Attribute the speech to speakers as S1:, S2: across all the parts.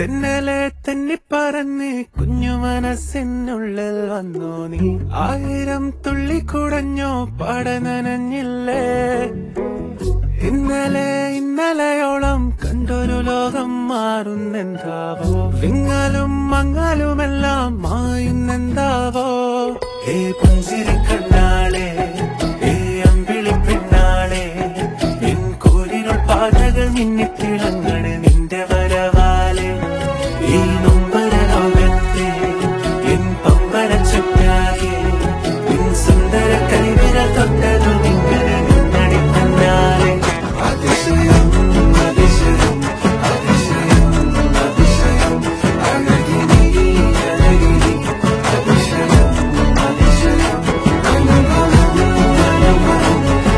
S1: തെന്നലെ തെന്നിപ്പറന്ന് കുഞ്ഞു മനസ്സിനുള്ളിൽ വന്നു നീ ആയിരം തുള്ളി കുടഞ്ഞോ പടനനഞ്ഞില്ലേ ഇന്നലെ ഇന്നലെയോളം കണ്ടൊരു ലോകം മാറുന്നെന്താവോ വിങ്ങലും മങ്ങലുമെല്ലാം മായുന്നെന്താവോ ഏ പുഞ്ചിരി കണ്ണാളെ ഏ അമ്പിളി പെണ്ണാളെ എൻ കൂരിരുൾ പാതകൾ മിന്നിത്തിളങ്ങണ് നിന്റെ വരവാലെ ഈ നൊമ്പര ലോകത്തെ എൻ പമ്പര ചുറ്റാകെ എൻ സുന്ദര കൈവിരൽ തൊട്ടതും ഇങ്ങനെ നിന്നടി തന്നാലെ അതിശയം അതിശയം അതിശയം അതിശയം അഴകിനി അഴകിനി അതിശയം അതിശയം അനുഭവം അനുഭവം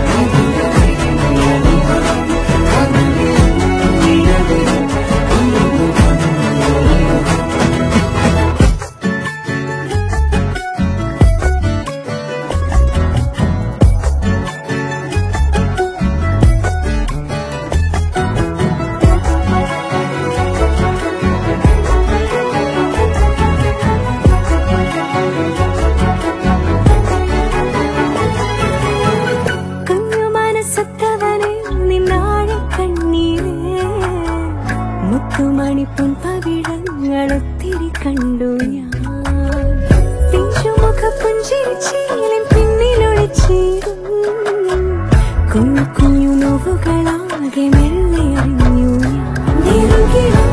S2: കുഞ്ഞു മനസ്സത്തവനെ നിന്നാഴെ കണ്ണീരേ മുത്തുമണി പൊൻപവിഴങ്ങൾ ഒത്തിരി കണ്ടു ഞാൻ പിഞ്ചുമുഖ പുഞ്ചിരിച്ചീലിൻ പിന്നിലൊളിച്ചീരും കുഞ്ഞു കുഞ്ഞു നോവുകളാകെ മെല്ലെ അറിഞ്ഞു ഞാൻ നെറുകിലാ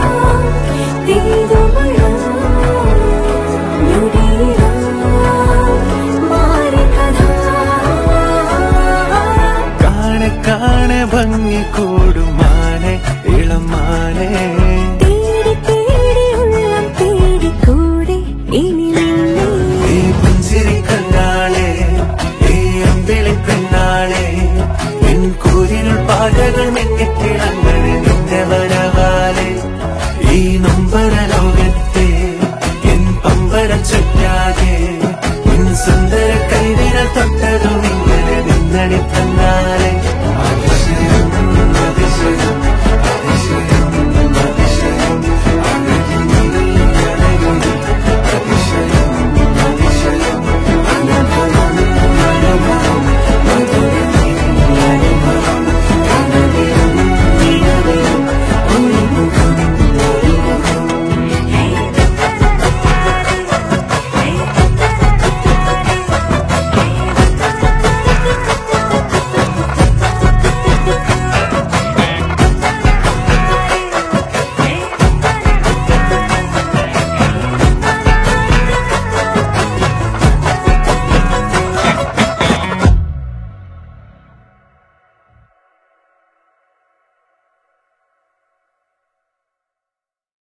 S2: പെയ്തുമഴ ഞൊടിയിലാ മാറി കഥ
S1: കാണെ കാണെ ഭംഗി കൂടുമാനെ ഇളമാനെ
S2: തേടി തേടി ഉള്ളം തേടി കൂടെ ഇനി നിന്നെ
S1: ഈ പുഞ്ചിരി കണ്ണാളെ ഈ അമ്പിളി